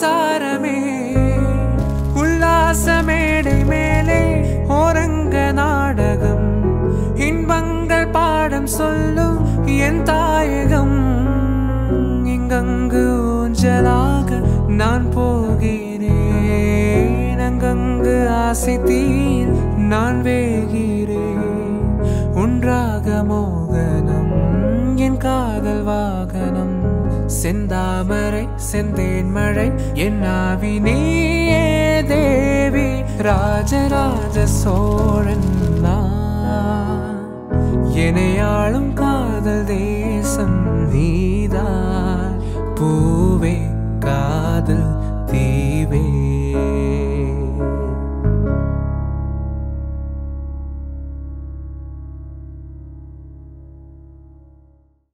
மின்சாரமே உல்லாச மேடை மேலே ஓரங்க நாடகம் இன்பங்கள் பாடம் சொல்லும் என் தாயகம் இங்கங்கு ஊஞ்சலாக நான் போகிறேன் அங்கங்கு ஆசை தீர் நான் வேகிறேன் ஒன்றாக மோகனம் என் காதல் வாகனம் செந்தாமரை செந்தேன் மழை என் ஆவி நீயே தேவி ராஜராஜ சோழன் நான் எனையாளும் காதல் தேசம் நீதான் பூவே கா